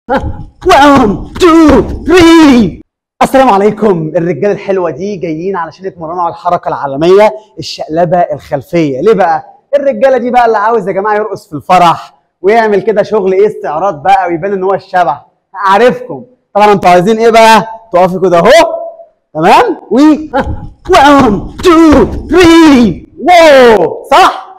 1 2 3 السلام عليكم الرجاله الحلوه دي جايين علشان يتمرنوا على الحركه العالميه الشقلبه الخلفيه ليه بقى الرجاله دي بقى اللي عاوز يا جماعه يرقص في الفرح ويعمل كده شغل ايه استعراض بقى ويبان ان هو الشبح عارفكم طبعا انتوا عايزين ايه بقى تقفوا كده اهو تمام و 1 2 3 واو صح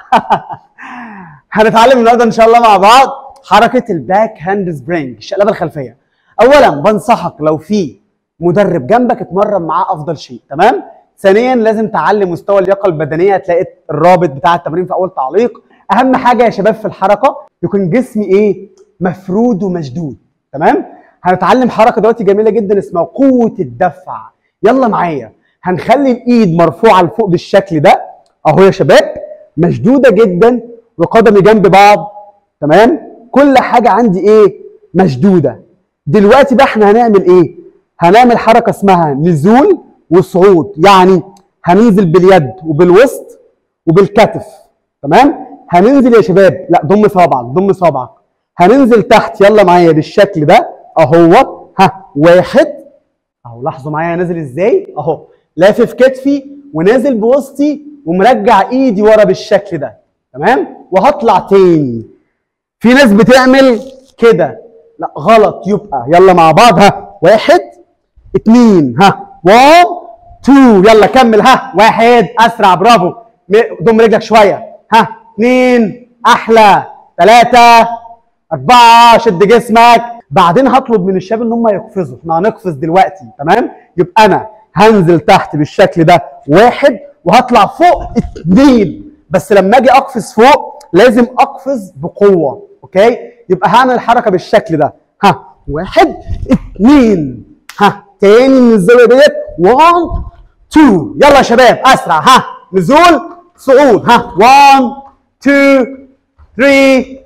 هنتعلم النهارده ان شاء الله مع بعض حركه الباك هاند سبرينج الشقلبه الخلفيه اولا بنصحك لو في مدرب جنبك اتمرن معاه افضل شيء تمام ثانيا لازم تعلي مستوى اللياقه البدنيه هتلاقي الرابط بتاع التمرين في اول تعليق اهم حاجه يا شباب في الحركه يكون جسمي ايه مفرود ومشدود تمام هنتعلم حركه دلوقتي جميله جدا اسمها قوه الدفع يلا معايا هنخلي الايد مرفوعه لفوق بالشكل ده اهو يا شباب مشدوده جدا وقدمي جنب بعض تمام كل حاجه عندي ايه مشدوده دلوقتي بقى احنا هنعمل ايه هنعمل حركه اسمها نزول وصعود يعني هننزل باليد وبالوسط وبالكتف تمام هننزل يا شباب لا ضم صابعك ضم صابعك هننزل تحت يلا معايا بالشكل ده اهو ها واحد اهو لاحظوا معايا نازل ازاي اهو لافف كتفي ونازل بوسطي ومرجع ايدي ورا بالشكل ده تمام وهطلع تاني في ناس بتعمل كده لا غلط يبقى يلا مع بعض ها واحد اتنين ها وان تو يلا كمل ها واحد اسرع برافو م- ضم رجلك شويه ها اتنين احلى ثلاثة أربعة شد جسمك بعدين هطلب من الشباب إن هم يقفزوا احنا هنقفز دلوقتي تمام يبقى أنا هنزل تحت بالشكل ده واحد وهطلع فوق اتنين بس لما أجي أقفز فوق لازم أقفز بقوة أوكي يبقى هعمل الحركة بالشكل ده ها واحد اتنين ها تاني من الزاوية ديت 1 2 يلا يا شباب أسرع ها نزول صعود ها 1 2 3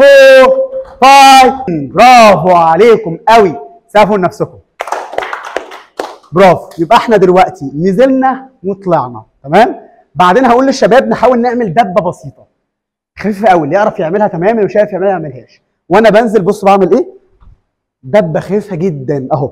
4 5 برافو عليكم قوي سافوا لنفسكم برافو يبقى احنا دلوقتي نزلنا وطلعنا تمام بعدين هقول للشباب نحاول نعمل دبه بسيطه خفيفه قوي اللي يعرف يعملها تمام اللي مش عارف يعملها ما يعملهاش وانا بنزل بص بعمل ايه دبه خفيفه جدا اهو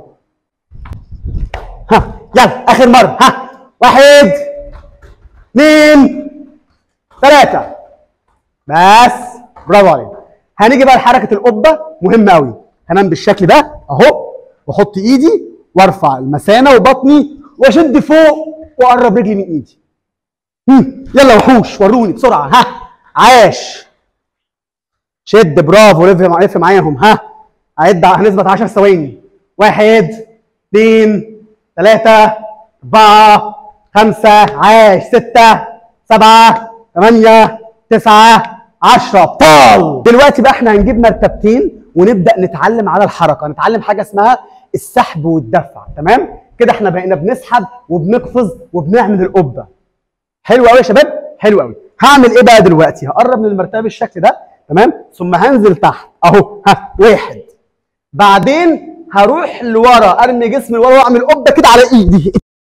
ها يلا اخر مره ها واحد اثنين ثلاثه بس برافو عليك هنيجي بقى لحركه القبه مهمه قوي هنام بالشكل ده اهو واحط ايدي وارفع المثانه وبطني واشد فوق واقرب رجلي من ايدي هم، يلا وحوش وروني بسرعه ها عاش شد برافو لف مع- لف معاهم ها اعد هنثبت 10 ثواني واحد اثنين ثلاثة أربعة خمسة عاش ستة سبعة ثمانية تسعة عشرة طال دلوقتي بقى احنا هنجيب مرتبتين ونبدأ نتعلم على الحركة نتعلم حاجة اسمها السحب والدفع تمام كده احنا بقينا بنسحب وبنقفز وبنعمل القبة حلو قوي يا شباب حلو قوي هعمل ايه بقى دلوقتي هقرب من المرتبه بالشكل ده تمام ثم هنزل تحت اهو ها واحد بعدين هروح لورا ارمي جسمي لورا واعمل قبه كده على ايدي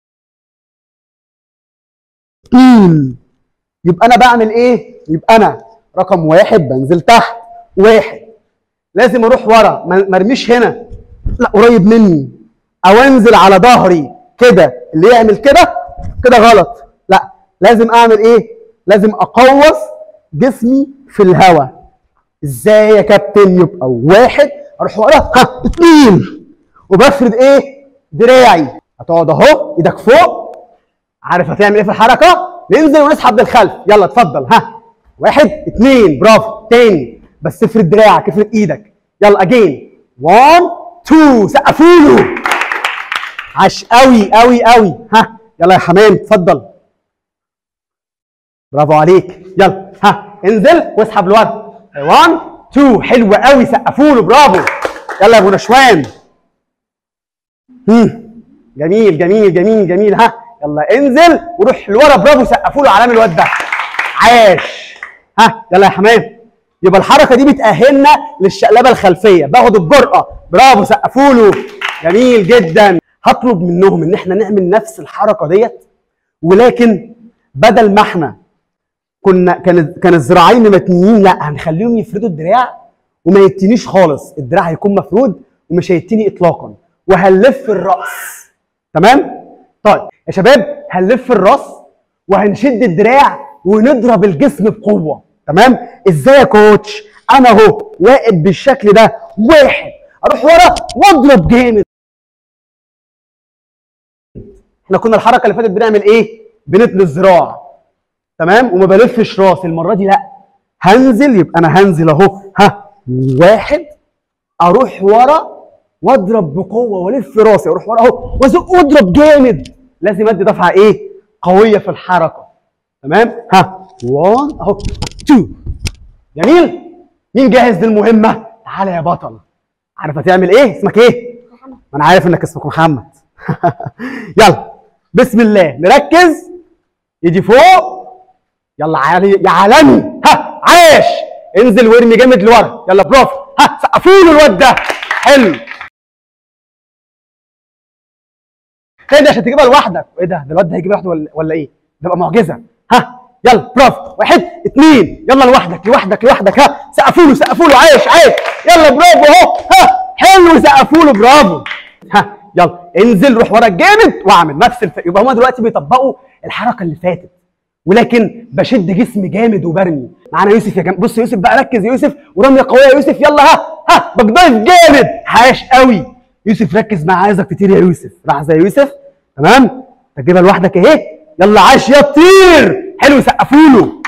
اتنين يبقى انا بعمل ايه يبقى انا رقم واحد بنزل تحت واحد لازم اروح ورا ما ما ارميش هنا لا قريب مني او انزل على ظهري كده اللي يعمل كده كده غلط لا لازم اعمل ايه لازم اقوس جسمي في الهواء ازاي يا كابتن يبقى واحد اروح ورا ها اتنين وبفرد ايه دراعي هتقعد اهو ايدك فوق عارف هتعمل ايه في الحركه ننزل ونسحب للخلف يلا اتفضل ها واحد اتنين برافو تاني بس افرد دراعك افرد ايدك يلا اجين 1 2 سقفوا له عاش قوي قوي قوي ها يلا يا حمام اتفضل برافو عليك يلا ها انزل واسحب لورا 1 2 حلو قوي سقفوا له برافو يلا يا ابو نشوان هم. جميل جميل جميل جميل ها يلا انزل وروح لورا برافو سقفوا له علام الواد ده عاش ها يلا يا حمام يبقى الحركه دي بتاهلنا للشقلبه الخلفيه باخد الجرأه برافو سقفوا له جميل جدا هطلب منهم ان احنا نعمل نفس الحركه ديت ولكن بدل ما احنا كنا كان كان الذراعين متنيين لا هنخليهم يفردوا الدراع وما يتنيش خالص الدراع هيكون مفرود ومش هيتني اطلاقا وهنلف الراس تمام طيب يا شباب هنلف الراس وهنشد الدراع ونضرب الجسم بقوه تمام ازاي يا كوتش انا اهو واقف بالشكل ده واحد اروح ورا واضرب جامد احنا كنا الحركه اللي فاتت بنعمل ايه بنتل الذراع تمام وما بلفش راسي المره دي لا هنزل يبقى انا هنزل اهو ها واحد اروح ورا واضرب بقوه والف راسي اروح ورا اهو وازق واضرب جامد لازم ادي دفعه ايه قويه في الحركه تمام ها 1 اهو 2 جميل مين جاهز للمهمه تعالى يا بطل عارف هتعمل ايه اسمك ايه ما انا عارف انك اسمك محمد يلا بسم الله نركز يجي فوق يلا عالي يا عالمي ها عاش انزل وارمي جامد لورا يلا برافو ها سقفوا له الواد ده حلو تاني عشان تجيبها لوحدك ايه ده ده الواد ده هيجيب لوحده ولا, ولا ايه ده بقى معجزه ها يلا برافو واحد اتنين يلا لوحدك لوحدك لوحدك ها سقفوا له سقفوا له عايش عايش يلا برافو اهو ها حلو سقفوا له برافو ها يلا انزل روح ورا الجامد واعمل نفس الف... يبقى هما دلوقتي بيطبقوا الحركه اللي فاتت ولكن بشد جسمي جامد وبرمي معانا يوسف يا جم... بص يوسف بقى ركز يا يوسف ورميه قويه يا يوسف يلا ها ها بجدايف جامد عاش قوي يوسف ركز معايا عايزك تطير يا يوسف راح زي يوسف تمام تجيبها لوحدك اهي يلا عاش يا طير حلو سقفوا له